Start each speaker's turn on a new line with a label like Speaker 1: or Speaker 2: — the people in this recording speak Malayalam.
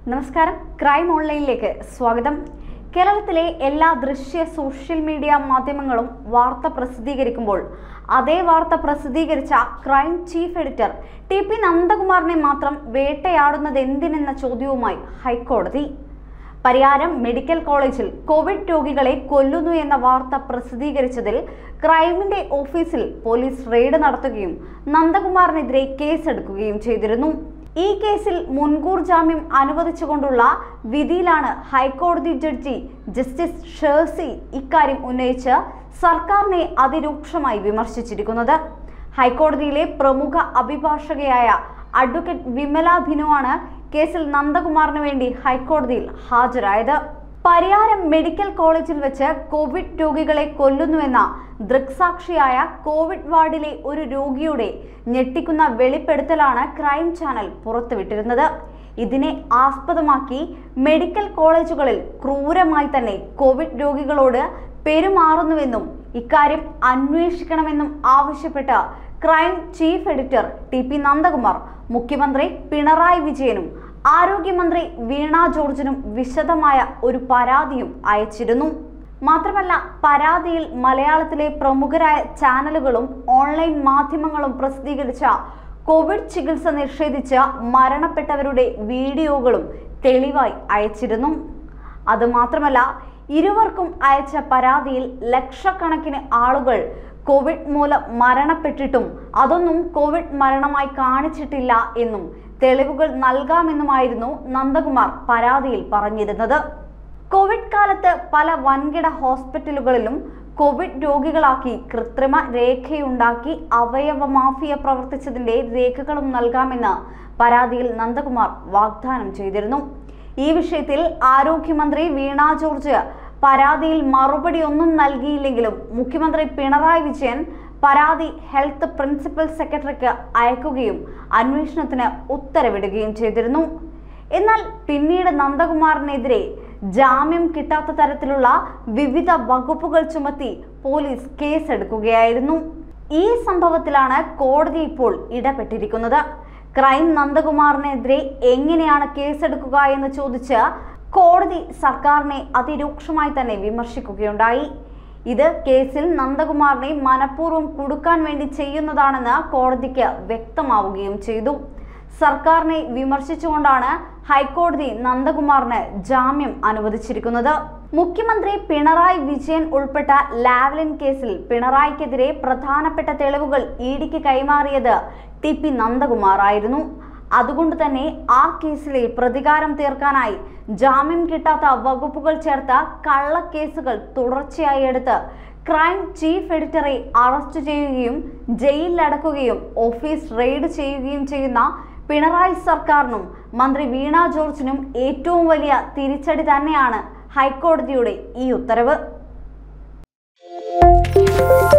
Speaker 1: നമസ്കാരം ക്രൈം ഓൺലൈനിലേക്ക് സ്വാഗതം കേരളത്തിലെ എല്ലാ ദൃശ്യ സോഷ്യൽ മീഡിയ മാധ്യമങ്ങളും വാർത്ത പ്രസിദ്ധീകരിക്കുമ്പോൾ അതേ വാർത്ത പ്രസിദ്ധീകരിച്ച crime chief editor T P നന്ദകുമാറിനെ മാത്രം വേട്ടയാടുന്നത് എന്തിനെന്ന ചോദ്യവുമായി ഹൈക്കോടതി പരിയാരം മെഡിക്കൽ കോളേജിൽ കോവിഡ് രോഗികളെ കൊല്ലുന്നു എന്ന വാർത്ത പ്രസിദ്ധീകരിച്ചതിൽ ക്രൈമിന്റെ ഓഫീസിൽ പോലീസ് റെയ്ഡ് നടത്തുകയും നന്ദകുമാറിനെതിരെ കേസെടുക്കുകയും ചെയ്തിരുന്നു ഈ കേസിൽ മുൻകൂർ ജാമ്യം അനുവദിച്ചുകൊണ്ടുള്ള വിധിയിലാണ് ഹൈക്കോടതി ജഡ്ജി ജസ്റ്റിസ് ഷേഴ്സി ഇക്കാര്യം ഉന്നയിച്ച് സർക്കാരിനെ അതിരൂക്ഷമായി വിമർശിച്ചിരിക്കുന്നത് ഹൈക്കോടതിയിലെ പ്രമുഖ അഭിഭാഷകയായ അഡ്വക്കേറ്റ് വിമല ഭിനു ആണ് കേസിൽ നന്ദകുമാറിന് വേണ്ടി ഹൈക്കോടതിയിൽ ഹാജരായത് പരിയാരം മെഡിക്കൽ കോളേജിൽ വെച്ച് കോവിഡ് രോഗികളെ കൊല്ലുന്നുവെന്ന ദൃക്സാക്ഷിയായ കോവിഡ് വാർഡിലെ ഒരു രോഗിയുടെ ഞെട്ടിക്കുന്ന വെളിപ്പെടുത്തലാണ് ക്രൈം ചാനൽ പുറത്തുവിട്ടിരുന്നത് ഇതിനെ ആസ്പദമാക്കി മെഡിക്കൽ കോളേജുകളിൽ ക്രൂരമായി തന്നെ കോവിഡ് രോഗികളോട് പെരുമാറുന്നുവെന്നും ഇക്കാര്യം അന്വേഷിക്കണമെന്നും ആവശ്യപ്പെട്ട് crime chief editor T P Nandakumar മുഖ്യമന്ത്രി പിണറായി വിജയനും ആരോഗ്യമന്ത്രി വീണ ജോർജിനും വിശദമായ ഒരു പരാതിയും അയച്ചിരുന്നു മാത്രമല്ല പരാതിയിൽ മലയാളത്തിലെ പ്രമുഖരായ ചാനലുകളും ഓൺലൈൻ മാധ്യമങ്ങളും പ്രസിദ്ധീകരിച്ച കോവിഡ് ചികിത്സ നിഷേധിച്ച് മരണപ്പെട്ടവരുടെ വീഡിയോകളും തെളിവായി അയച്ചിരുന്നു അതുമാത്രമല്ല ഇരുവർക്കും അയച്ച പരാതിയിൽ ലക്ഷക്കണക്കിന് ആളുകൾ കോവിഡ് മൂലം മരണപ്പെട്ടിട്ടും അതൊന്നും കോവിഡ് മരണമായി കാണിച്ചിട്ടില്ല എന്നും തെളിവുകൾ നൽകാമെന്നുമായിരുന്നു നന്ദകുമാർ പരാതിയിൽ പറഞ്ഞിരുന്നത് കോവിഡ് കാലത്ത് പല വൻകിട ഹോസ്പിറ്റലുകളിലും കോവിഡ് രോഗികളാക്കി കൃത്രിമ രേഖയുണ്ടാക്കി അവയവ മാഫിയ പ്രവർത്തിച്ചതിന്റെ രേഖകളും നൽകാമെന്ന് പരാതിയിൽ നന്ദകുമാർ വാഗ്ദാനം ചെയ്തിരുന്നു ഈ വിഷയത്തിൽ ആരോഗ്യമന്ത്രി വീണ ജോർജ് പരാതിയിൽ മറുപടി ഒന്നും നൽകിയില്ലെങ്കിലും മുഖ്യമന്ത്രി പിണറായി വിജയൻ പരാതി ഹെൽത്ത് പ്രിൻസിപ്പൽ സെക്രട്ടറിക്ക് അയക്കുകയും അന്വേഷണത്തിന് ഉത്തരവിടുകയും ചെയ്തിരുന്നു എന്നാൽ പിന്നീട് നന്ദകുമാറിനെതിരെ ജാമ്യം കിട്ടാത്ത തരത്തിലുള്ള വിവിധ വകുപ്പുകൾ ചുമത്തി പോലീസ് കേസെടുക്കുകയായിരുന്നു ഈ സംഭവത്തിലാണ് കോടതി ഇപ്പോൾ ഇടപെട്ടിരിക്കുന്നത് ക്രൈം നന്ദകുമാറിനെതിരെ എങ്ങനെയാണ് കേസെടുക്കുക എന്ന് ചോദിച്ച് കോടതി സർക്കാരിനെ അതിരൂക്ഷമായി തന്നെ വിമർശിക്കുകയുണ്ടായി ഇത് കേസിൽ നന്ദകുമാറിനെ മനഃപൂർവ്വം കുടുക്കാൻ വേണ്ടി ചെയ്യുന്നതാണെന്ന് കോടതിക്ക് വ്യക്തമാവുകയും ചെയ്തു സർക്കാരിനെ വിമർശിച്ചുകൊണ്ടാണ് ഹൈക്കോടതി നന്ദകുമാറിന് ജാമ്യം അനുവദിച്ചിരിക്കുന്നത് മുഖ്യമന്ത്രി പിണറായി വിജയൻ ഉൾപ്പെട്ട ലാവ്ലിൻ കേസിൽ പിണറായിക്കെതിരെ പ്രധാനപ്പെട്ട തെളിവുകൾ ഇഡിക്ക് കൈമാറിയത് ടി പി നന്ദകുമാർ ആയിരുന്നു അതുകൊണ്ട് തന്നെ ആ കേസിലെ പ്രതികാരം തീർക്കാനായി ജാമ്യം കിട്ടാത്ത വകുപ്പുകൾ ചേർത്ത കള്ളക്കേസുകൾ തുടർച്ചയായി എടുത്ത് ക്രൈം ചീഫ് എഡിറ്ററെ അറസ്റ്റ് ചെയ്യുകയും ജയിലിലടക്കുകയും ഓഫീസ് റെയ്ഡ് ചെയ്യുകയും ചെയ്യുന്ന പിണറായി സർക്കാരിനും മന്ത്രി വീണ ജോർജിനും ഏറ്റവും വലിയ തിരിച്ചടി തന്നെയാണ് ഹൈക്കോടതിയുടെ ഈ ഉത്തരവ്